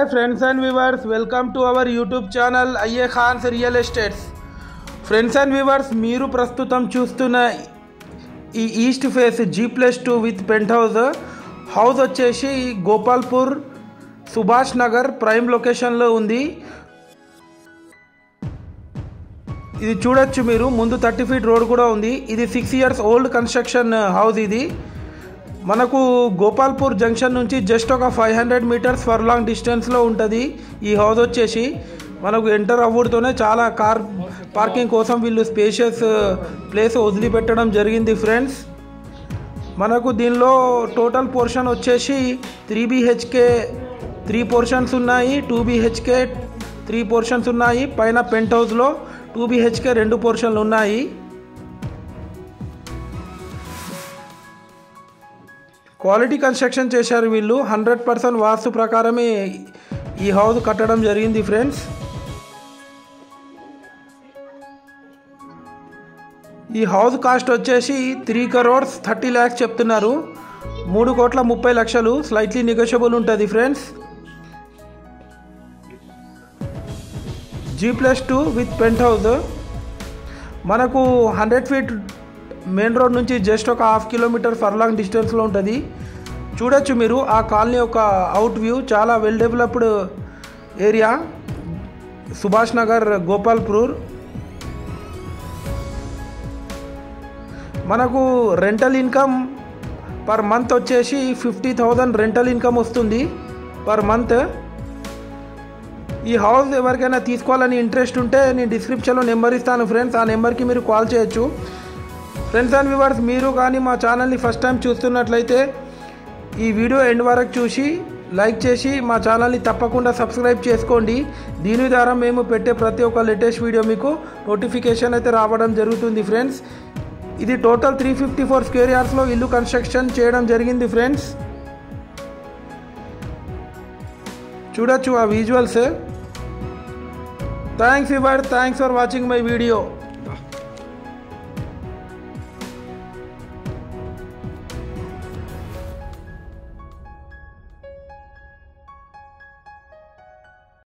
friends and viewers welcome to our YouTube channel అయ్యే ఖాన్స్ real estates friends and viewers మీరు ప్రస్తుతం చూస్తున్న ఈ east face G plus two with penthouse house వచ్చేసి Gopalpur Subhash Nagar prime లొకేషన్లో ఉంది ఇది చూడొచ్చు మీరు ముందు థర్టీ ఫీట్ రోడ్ కూడా ఉంది ఇది six years old construction house ఇది మనకు గోపాల్పూర్ జంక్షన్ నుంచి జస్ట్ ఒక five hundred metres furlong డిస్టెన్స్లో ఉంటుంది ఈ హౌస్ వచ్చేసి మనకు ఎంటర్ అవ్వడంతోనే చాలా కార్ పార్కింగ్ కోసం వీళ్ళు స్పేషియస్ ప్లేస్ వదిలిపెట్టడం జరిగింది ఫ్రెండ్స్ మనకు దీనిలో టోటల్ పోర్షన్ వచ్చేసి త్రీ బీహెచ్కే త్రీ పోర్షన్స్ ఉన్నాయి టూ బీహెచ్కే త్రీ పోర్షన్స్ ఉన్నాయి పైన పెంట్ హౌస్లో టూ బీహెచ్కే రెండు పోర్షన్లు ఉన్నాయి క్వాలిటీ కన్స్ట్రక్షన్ చేశారు వీళ్ళు హండ్రెడ్ పర్సెంట్ వాస్తు ప్రకారమే ఈ హౌస్ కట్టడం జరిగింది ఫ్రెండ్స్ ఈ హౌస్ కాస్ట్ వచ్చేసి త్రీ కరోడ్స్ థర్టీ ల్యాక్స్ చెప్తున్నారు మూడు కోట్ల ముప్పై లక్షలు స్లైట్లీ నెగోషియబుల్ ఉంటుంది friends G plus two with penthouse మనకు హండ్రెడ్ ఫీట్ మెయిన్ రోడ్ నుంచి జస్ట్ ఒక హాఫ్ కిలోమీటర్ ఫర్లాంగ్ డిస్టెన్స్లో ఉంటుంది చూడొచ్చు మీరు ఆ కాలనీ ఒక అవుట్ వ్యూ చాలా well developed area Subhash Nagar Gopalpur మనకు రెంటల్ ఇన్కమ్ పర్ మంత్ వచ్చేసి ఫిఫ్టీ థౌజండ్ రెంటల్ ఇన్కమ్ వస్తుంది పర్ మంత్ ఈ హౌస్ ఎవరికైనా తీసుకోవాలని ఇంట్రెస్ట్ ఉంటే నేను డిస్క్రిప్షన్లో నెంబర్ ఇస్తాను ఫ్రెండ్స్ ఆ నెంబర్కి మీరు కాల్ చేయొచ్చు ఫ్రెండ్స్ అండ్ వ్యూవర్స్ మీరు కానీ మా ఛానల్ని ఫస్ట్ టైం చూస్తున్నట్లయితే ఈ వీడియో ఎండ్ వరకు చూసి లైక్ చేసి మా ఛానల్ని తప్పకుండా సబ్స్క్రైబ్ చేసుకోండి దీని ద్వారా మేము పెట్టే ప్రతి ఒక్క లేటెస్ట్ వీడియో మీకు నోటిఫికేషన్ అయితే రావడం జరుగుతుంది ఫ్రెండ్స్ ఇది total three fifty four square యార్డ్స్లో ఇల్లు కన్స్ట్రక్షన్ చేయడం జరిగింది ఫ్రెండ్స్ చూడొచ్చు ఆ విజువల్స్ థ్యాంక్స్ ఇవర్ thanks for watching my video